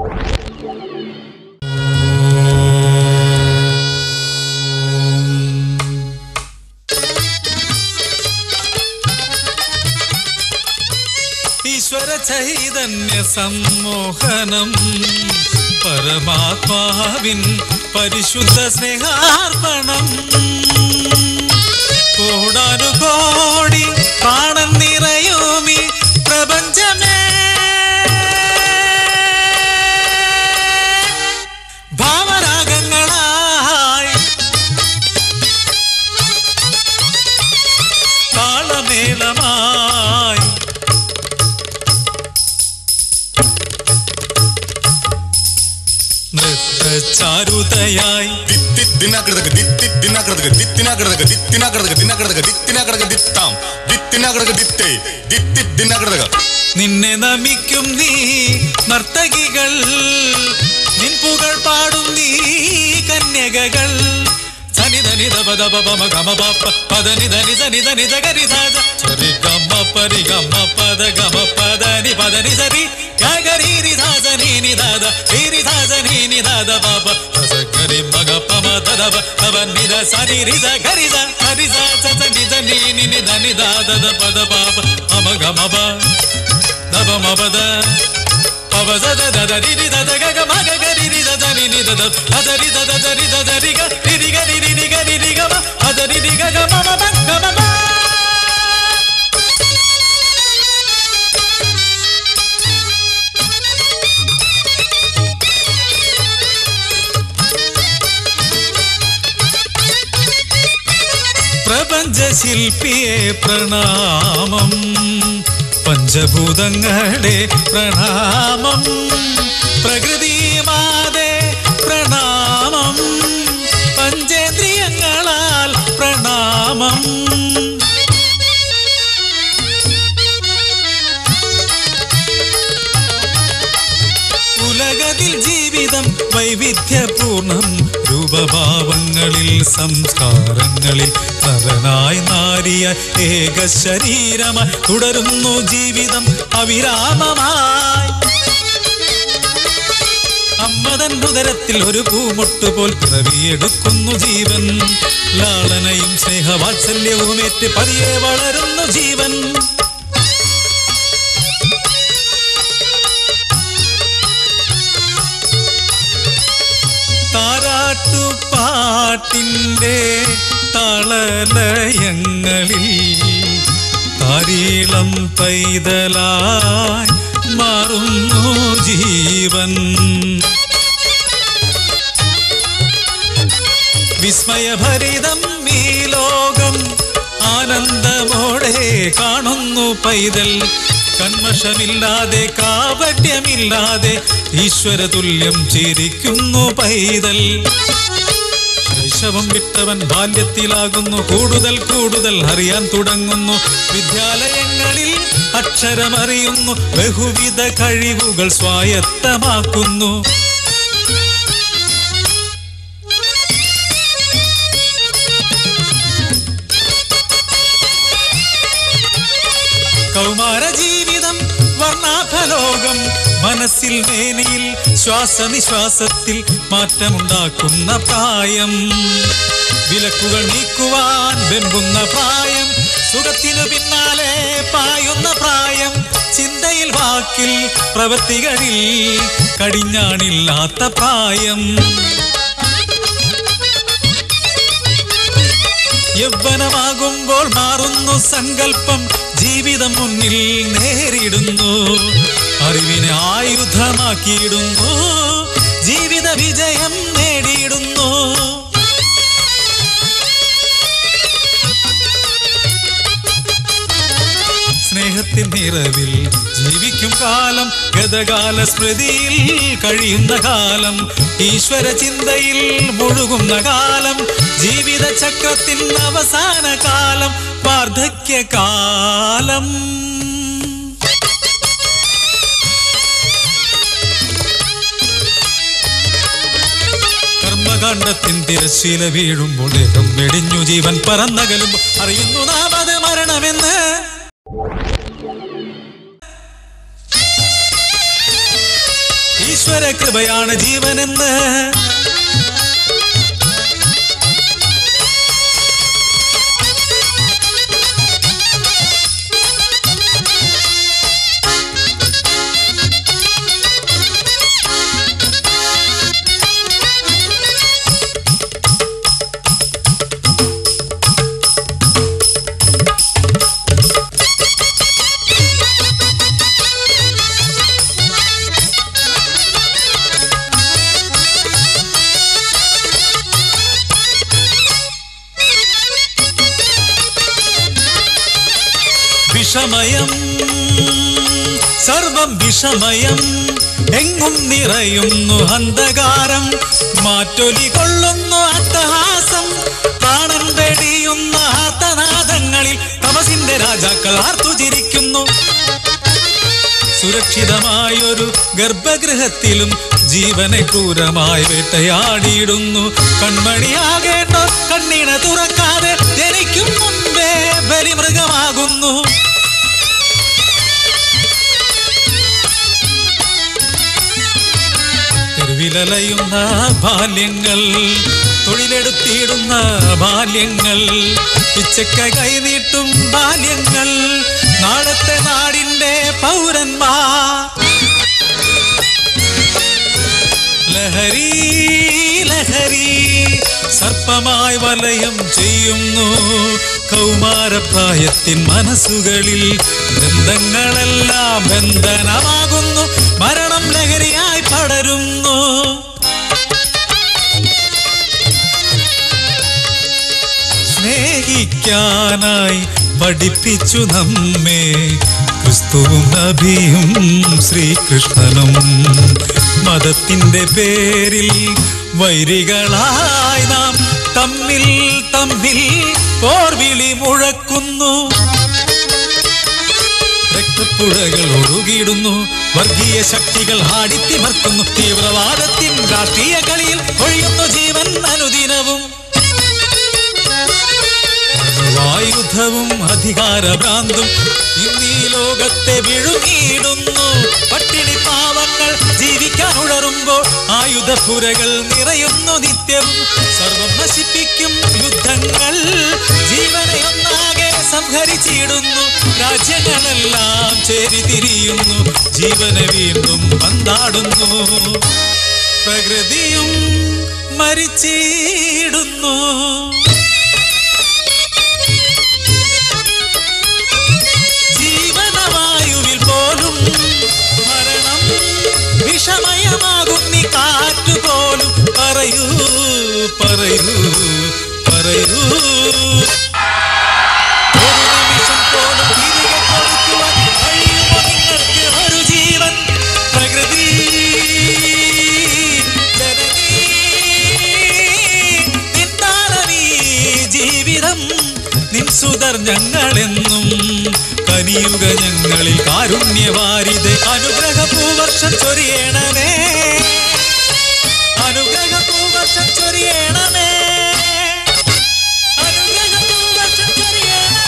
ഈശ്വര ചൈതന്യ സമ്മോഹനം പരമാത്മാവിൻ പരിശുദ്ധ സ്നേഹാർപ്പണം കോടാനുകോടി പ്രാണൻ നിറയുമി പ്രപഞ്ചമേ ഭാവരാഗങ്ങളായി താളമേളമായി നൃത്തചാരുതയായി ദിത്തി ദിനാകൃതക ദിത്തി ദിനാകൃതക ദിത്തിനാകൃതക ദിത്തിനാകൃതക ദിനാകൃതക ദിത്തിനാകൃതക ദിത്താം ദിത്തിനാകൃതക ദിത്തേ ദിത്തി ദിനാകൃതക നിന്നെ നമിക്കും നീ നർത്തകികൾ നിൻ പുകൾ പാടും നീ കന്യകകൾ സനി ധനി ധപ ധപ പമ ഗമ പപ്പ പദനി ധനി ധനി ധനി ധഗരി ധാജ ചരി ഗമ പരി ഗമ പദ ഗമ പദനി പദനി സരി ഗഗരി രി ധാജ നീ നി ധാദ രി ധാജ നീ നി ധാദ പാപ സസ ഗരി മഗ പമ ധദ തവ നി ധ സരി രി ധ ഗരി ധ ഹരി ധ സ സ നി ധ നീ നി നി ധ നി ധാ ധ ധ പദ പാപ മമ ഗമ പ ധപ മ പദ പവ സ ധ ധ ധ രി രി ധ ധ ഗ ഗ മ ഗ ഗ രി രി ധ ധ നി നി ധ ധ ധ ധ രി ധ ധ ധ രി ധ ധ രി ഗ രി രി ഗ രി രി രി ഗ രി രി ഗ മ ധ ധ രി രി ഗ ഗ മ മ പ ഗ മ പ പ്രപഞ്ചശില്പിയെ പ്രണാമം പഞ്ചഭൂതങ്ങളെ പ്രണാമം പ്രകൃതി മാതേ പ്രണാമം പഞ്ചേന്ദ്രിയങ്ങളാൽ പ്രണാമം ഉലകത്തിൽ ജീവിതം വൈവിധ്യപൂർണം രൂപഭാവങ്ങളിൽ സംസ്കാരങ്ങളിൽ നരനായി നാരിയ ഏക ശരീരമായി തുടരുന്നു ജീവിതം അവിരാമമായി അമ്മതൻ ഉദരത്തിൽ ഒരു പൂമൊട്ട് പോൽ പിറവിയെടുക്കുന്നു ജീവൻ ലാളനയും സ്നേഹവാത്സല്യവുമേറ്റ് പതിയെ വളരുന്നു ജീവൻ താരാട്ടുപാട്ടിൻ്റെ തളലയങ്ങളിൽ താരീളം പൈതലായി മാറുന്നു ജീവൻ വിസ്മയഭരിതം ഈ ലോകം ആനന്ദമോടെ കാണുന്നു പൈതൽ കന്മഷമില്ലാതെ കാപട്യമില്ലാതെ ഈശ്വരതുല്യം ചിരിക്കുന്നു പൈതൽ ശൈശവം വിട്ടവൻ ബാല്യത്തിലാകുന്നു കൂടുതൽ കൂടുതൽ അറിയാൻ തുടങ്ങുന്നു വിദ്യാലയങ്ങളിൽ അക്ഷരമറിയുന്നു ബഹുവിധ കഴിവുകൾ സ്വായത്തമാക്കുന്നു കൗമാര ജീവിതം വർണ്ണാഭലോകം മനസ്സിൽ മേനിയിൽ ശ്വാസനിശ്വാസത്തിൽ മാറ്റമുണ്ടാക്കുന്ന പ്രായം വിലക്കുകൾ നീക്കുവാൻ വെമ്പുന്ന പ്രായം സുഖത്തിനു പിന്നാലെ പായുന്ന പ്രായം ചിന്തയിൽ വാക്കിൽ പ്രവൃത്തികളിൽ കടിഞ്ഞാണില്ലാത്ത പ്രായം യൗവനമാകുമ്പോൾ മാറുന്നു സങ്കല്പം ജീവിതം മുന്നിൽ നേരിടുന്നു അറിവിനെ ആയുധമാക്കിയിടുന്നു ജീവിത വിജയം നേടിയിടുന്നു സ്നേഹത്തിൻ നിറവിൽ ജീവിക്കും കാലം ഗതകാല സ്മൃതിയിൽ കഴിയുന്ന കാലം ഈശ്വര ചിന്തയിൽ മുഴുകുന്ന കാലം ജീവിത ചക്രത്തിൻ അവസാന കാലം വാർദ്ധക്യകാലം കർമ്മകാണ്ഡത്തിൻ തിരശീല വീഴുമ്പോൾ ദേഹം വെടിഞ്ഞു ജീവൻ പറന്നകലുമ്പോൾ അറിയുന്നു നാം അത് മരണമെന്ന് ഈശ്വര കൃപയാണ് ജീവനെന്ന് വിഷമയം സർവം വിഷമയം എങ്ങും നിറയുന്നു അന്ധകാരം മാറ്റൊലി കൊള്ളുന്നു അട്ടഹാസം പ്രാണൻ വെടിയുന്ന ആർത്തനാദങ്ങളിൽ തമസിന്റെ രാജാക്കൾ ആർത്തുചിരിക്കുന്നു സുരക്ഷിതമായൊരു ഗർഭഗൃഹത്തിലും ജീവനെ ക്രൂരമായി വേട്ടയാടിയിടുന്നു കൺമണിയാകേണ്ടോ കണ്ണീണ തുറക്കാതെ ജനിക്കും മുൻപേ ബലിമൃഗമാകുന്നു തെരുവിലലയുന്ന ബാല്യങ്ങൾ തൊഴിലെടുത്തിടുന്ന ബാല്യങ്ങൾ പിച്ചക്ക കൈനീട്ടും ബാല്യങ്ങൾ നാളത്തെ നാടിന്റെ പൗരന്മാർ ലഹരി ലഹരി സർപ്പമായി വലയം ചെയ്യുന്നു കൗമാരപ്രായത്തിൻ മനസ്സുകളിൽ ബന്ധങ്ങളെല്ലാം ബന്ധനമാകുന്നു മരണം ലഹരിയായി പടരുന്നു സ്നേഹിക്കാനായി പഠിപ്പിച്ചു നമ്മെ ക്രിസ്തുവും നബിയും ശ്രീകൃഷ്ണനും മതത്തിന്റെ പേരിൽ വൈരികളായി നാം തമ്മിൽ തമ്മിൽ പോർവിളി മുഴക്കുന്നു രക്തപ്പുഴകൾ ഒഴുകിയിടുന്നു വർഗീയ ശക്തികൾ ആടിത്തിമർക്കുന്നു തീവ്രവാദത്തിൻ രാഷ്ട്രീയ കളിയിൽ ഒഴിയുന്നു ജീവൻ അനുദിനവും ആയുധവും അധികാരഭ്രാന്തും ഇന്നീ ലോകത്തെ വിഴുങ്ങിയിടുന്നു പട്ടിണി പാവങ്ങൾ ജീവിക്കാൻ ഉണരുമ്പോൾ ആയുധപുരകൾ നിറയുന്നു നിത്യവും സർവം നശിപ്പിക്കും യുദ്ധങ്ങൾ ജീവനെ ഒന്നാകെ സംഹരിച്ചിടുന്നു രാജ്യങ്ങളെല്ലാം ചേരിതിരിയുന്നു ജീവനെ വീണ്ടും പന്താടുന്നു പ്രകൃതിയും മരിച്ചിടുന്നു ജീവനവായുവിൽ പോലും മരണം വിഷമയമാകും നീ കാറ്റു പോലും പറയൂ പറയൂ പറയൂ ഒരു നിമിഷം പോലും തിരികെ കൊടുക്കുവാൻ കഴിയുമോ നിങ്ങൾക്ക് ഒരു ജീവൻ പ്രകൃതി ജനനീ നിന്നാണീ ജീവിതം നിൻ സുതർ ഞങ്ങളെന്നും കനിയുക ഞങ്ങളിൽ കാരുണ്യവാരിത് അനുഗ്രഹ പൂവർഷം ചൊരിയണമേ അനുഗ്രഹ പൂവർഷം ചൊരിയണമേ അനുഗ്രഹ പൂവർഷം ചൊരിയണമേ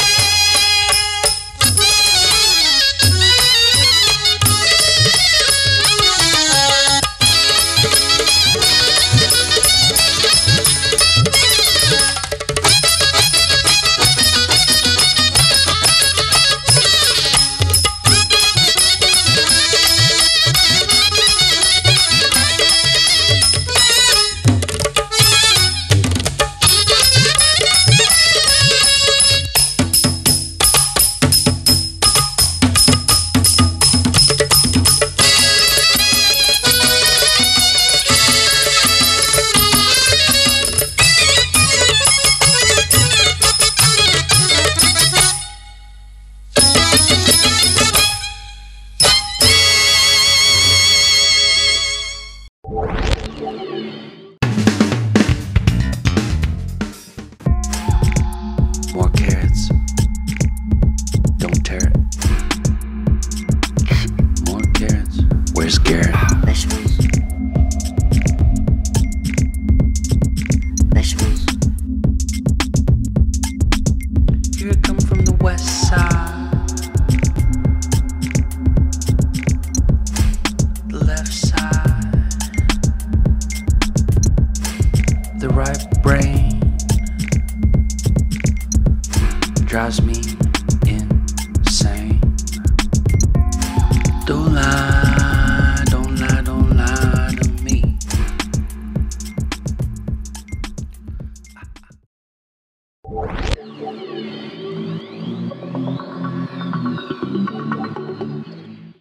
More carrots. Don't tear it. More carrots. Where's Garrett? Vegetables. Vegetables. Here I come from the west side. The left side. drives me insane. Don't lie, don't lie, don't lie to me.